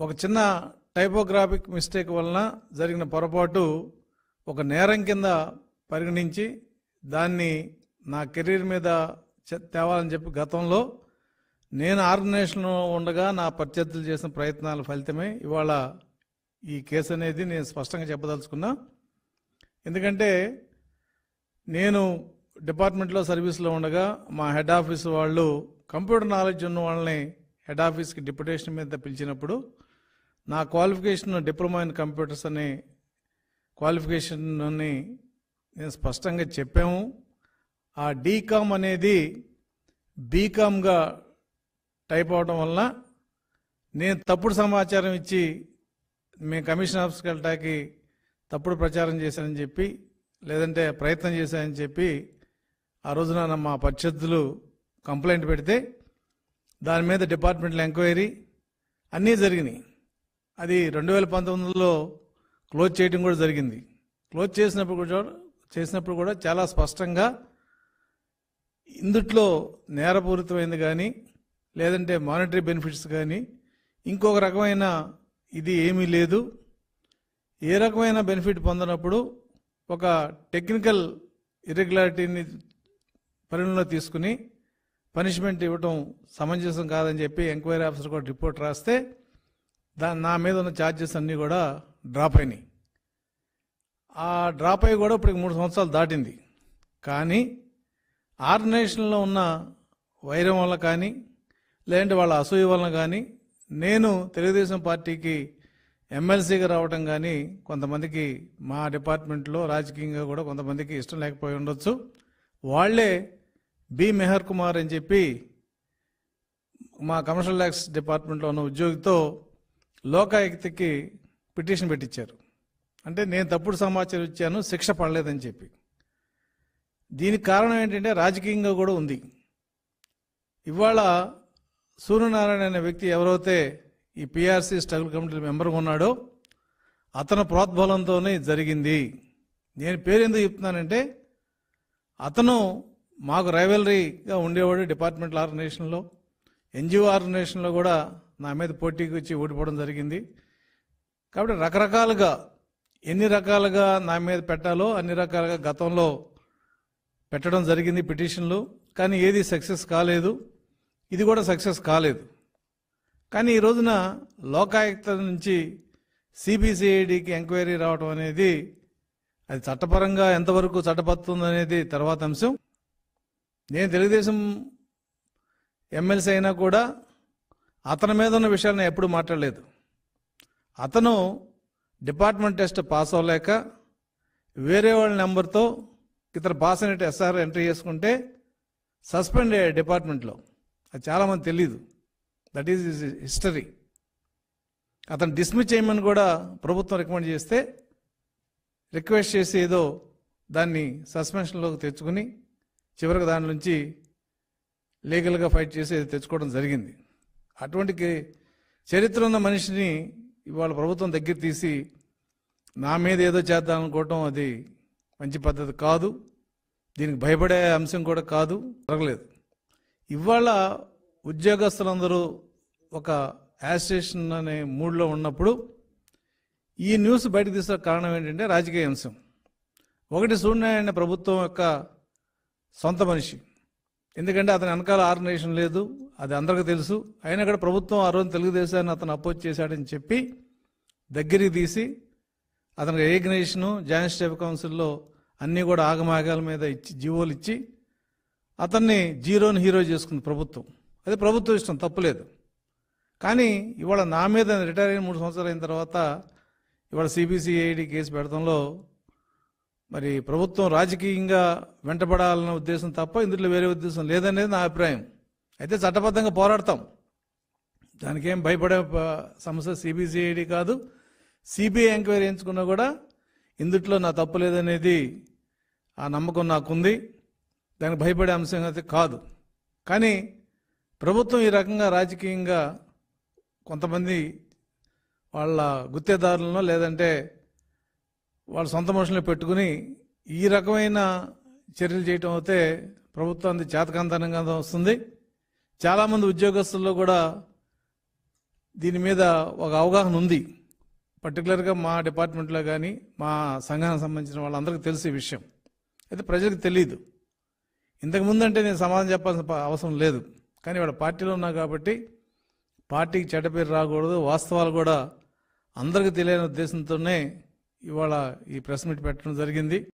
ఒక చిన్న టైపోగ్రాఫిక్ మిస్టేక్ వలన జరిగిన పొరపాటు ఒక నేరం కింద పరిగణించి దాన్ని నా కెరీర్ మీద చె- తేవాలని చెప్పి గతంలో నేను ఆర్గనైజేషన్లో ఉండగా నా ప్రత్యర్థులు చేసిన ప్రయత్నాల ఫలితమే ఇవాళ ఈ కేసు అనేది నేను స్పష్టంగా చెప్పదలుచుకున్నా ఎందుకంటే నేను డిపార్ట్మెంట్లో సర్వీస్లో ఉండగా మా హెడ్ ఆఫీస్ వాళ్ళు కంప్యూటర్ నాలెడ్జ్ ఉన్న వాళ్ళని హెడ్ ఆఫీస్కి డిప్యుటేషన్ మీద పిలిచినప్పుడు నా క్వాలిఫికేషన్ డిప్లొమా ఇన్ కంప్యూటర్స్ అనే క్వాలిఫికేషన్ని నేను స్పష్టంగా చెప్పాము ఆ డీకామ్ అనేది బీకామ్గా టైప్ అవడం వల్ల నేను తప్పుడు సమాచారం ఇచ్చి మేము కమిషన్ ఆఫీస్కి వెళ్ళటానికి తప్పుడు ప్రచారం చేశానని చెప్పి లేదంటే ప్రయత్నం చేశానని చెప్పి ఆ రోజున మా ప్రత్యర్థులు కంప్లైంట్ పెడితే దాని మీద డిపార్ట్మెంట్లో ఎంక్వైరీ అన్నీ జరిగినాయి అది రెండు వేల పంతొమ్మిదిలో క్లోజ్ చేయడం కూడా జరిగింది క్లోజ్ చేసినప్పుడు కూడా చేసినప్పుడు కూడా చాలా స్పష్టంగా ఇందుట్లో నేరపూరితమైంది కానీ లేదంటే మానిటరీ బెనిఫిట్స్ కానీ ఇంకొక రకమైన ఇది ఏమీ లేదు ఏ రకమైన బెనిఫిట్ పొందినప్పుడు ఒక టెక్నికల్ ఇర్రెగ్యులారిటీని పరిగణలో తీసుకుని పనిష్మెంట్ ఇవ్వటం సమంజసం కాదని చెప్పి ఎంక్వైరీ ఆఫీసర్ కూడా రిపోర్ట్ రాస్తే దా నా మీద ఉన్న ఛార్జెస్ అన్నీ కూడా డ్రాప్ అయినాయి ఆ డ్రాప్ అయ్యి కూడా ఇప్పుడు మూడు సంవత్సరాలు దాటింది కానీ ఆర్గనైజేషన్లో ఉన్న వైరం వల్ల కానీ లేదంటే వాళ్ళ అసూయ వలన కానీ నేను తెలుగుదేశం పార్టీకి ఎమ్మెల్సీగా రావడం కానీ కొంతమందికి మా డిపార్ట్మెంట్లో రాజకీయంగా కూడా కొంతమందికి ఇష్టం లేకపోయి ఉండొచ్చు వాళ్ళే బి మెహర్ కుమార్ అని చెప్పి మా కమర్షియల్ ట్యాక్స్ డిపార్ట్మెంట్లో ఉన్న ఉద్యోగితో లోకాయుక్తకి పిటిషన్ పెట్టించారు అంటే నేను తప్పుడు సమాచారం ఇచ్చాను శిక్ష పడలేదని చెప్పి దీనికి కారణం ఏంటంటే రాజకీయంగా కూడా ఉంది ఇవాళ సూర్యనారాయణ అనే వ్యక్తి ఎవరైతే ఈ పిఆర్సీ స్ట్రగుల్ కమిటీ మెంబర్గా ఉన్నాడో అతని ప్రోద్బలంతోనే ఇది జరిగింది నేను పేరు ఎందుకు చెప్తున్నానంటే అతను మాకు రైవలరీగా ఉండేవాడు డిపార్ట్మెంటల్ ఆర్గనైజేషన్లో ఎన్జిఓ ఆర్గనైజేషన్లో కూడా నా మీద పోటీకి వచ్చి ఓడిపోవడం జరిగింది కాబట్టి రకరకాలుగా ఎన్ని రకాలుగా నా మీద పెట్టాలో అన్ని రకాలుగా గతంలో పెట్టడం జరిగింది పిటిషన్లు కానీ ఏది సక్సెస్ కాలేదు ఇది కూడా సక్సెస్ కాలేదు కానీ ఈ రోజున లోకాయుక్త నుంచి సిబిసిఐడికి ఎంక్వైరీ రావడం అనేది అది చట్టపరంగా ఎంతవరకు చట్టబడుతుంది అనేది తర్వాత అంశం నేను తెలుగుదేశం ఎమ్మెల్సీ అయినా కూడా అతని మీద ఉన్న విషయాలను ఎప్పుడు మాట్లాడలేదు అతను డిపార్ట్మెంట్ టెస్ట్ పాస్ అవ్వలేక వేరే వాళ్ళ నెంబర్తో ఇతను పాస్ అయినట్టు ఎస్ఆర్ ఎంట్రీ చేసుకుంటే సస్పెండ్ అయ్యాడు డిపార్ట్మెంట్లో అది చాలామంది తెలియదు దట్ ఈజ్ హిస్టరీ అతను డిస్మిస్ చేయమని కూడా ప్రభుత్వం రికమెండ్ చేస్తే రిక్వెస్ట్ చేసి ఏదో దాన్ని సస్పెన్షన్లోకి తెచ్చుకుని చివరికి దాని నుంచి లీగల్గా ఫైట్ చేసి అది తెచ్చుకోవడం జరిగింది అటువంటి కే- చరిత్ర ఉన్న మనిషిని ఇవాళ ప్రభుత్వం దగ్గర తీసి నా మీద ఏదో చేద్దాం అనుకోవటం అది మంచి పద్ధతి కాదు దీనికి భయపడే అంశం కూడా కాదు జరగలేదు ఇవాళ ఉద్యోగస్తులందరూ ఒక యాజిటేషన్ అనే మూడ్లో ఉన్నప్పుడు ఈ న్యూస్ బయటకు తీసే కారణం ఏంటంటే రాజకీయ అంశం ఒకటి సూర్యనారాయణ ప్రభుత్వం యొక్క సొంత మనిషి ఎందుకంటే అతని వెనకాల ఆర్గనైజేషన్ లేదు అది అందరికీ తెలుసు అయినా కూడా ప్రభుత్వం ఆ రోజు తెలుగుదేశాన్ని అతను అపోజ్ చేశాడని చెప్పి దగ్గరికి తీసి అతనికి రికగ్నేషను జాయింట్ స్టేట్ కౌన్సిల్లో అన్నీ కూడా ఆగమాగాల మీద ఇచ్చి జీవోలు ఇచ్చి అతన్ని జీరోని హీరో చేసుకుంది ప్రభుత్వం అది ప్రభుత్వం ఇష్టం తప్పులేదు కానీ ఇవాళ నా మీద రిటైర్ అయిన మూడు సంవత్సరాలు అయిన తర్వాత ఇవాళ సిబిసిఐడి కేసు పెడతంలో మరి ప్రభుత్వం రాజకీయంగా వెంటబడాలన్న ఉద్దేశం తప్ప ఇందులో వేరే ఉద్దేశం లేదనేది నా అభిప్రాయం అయితే చట్టబద్ధంగా పోరాడతాం దానికేం భయపడే ప- సమస్య సిబిసిఐడి కాదు సిబిఐ ఎంక్వైరీ ఎంచుకున్నా కూడా ఇందుట్లో నా తప్పు లేదనేది ఆ నమ్మకం నాకుంది దానికి భయపడే అంశం అయితే కాదు కానీ ప్రభుత్వం ఈ రకంగా రాజకీయంగా కొంతమంది వాళ్ళ గుత్తేదారులను లేదంటే వాళ్ళ సొంత మనుషులను పెట్టుకుని ఈ రకమైన చర్యలు చేయటం అయితే ప్రభుత్వానికి చేతకంతనంగా వస్తుంది చాలామంది ఉద్యోగస్తుల్లో కూడా దీని మీద ఒక అవగాహన ఉంది పర్టికులర్గా మా డిపార్ట్మెంట్లో కానీ మా సంఘానికి సంబంధించిన వాళ్ళందరికీ తెలిసే విషయం అయితే ప్రజలకు తెలియదు ఇంతకుముందు అంటే నేను సమాధానం చెప్పాల్సిన ప- అవసరం లేదు కానీ వాళ్ళ పార్టీలో ఉన్నా కాబట్టి పార్టీకి చెడ్డ పేరు రాకూడదు వాస్తవాలు కూడా అందరికీ తెలియని ఉద్దేశంతోనే ఇవాళ ఈ ప్రెస్ మీట్ పెట్టడం జరిగింది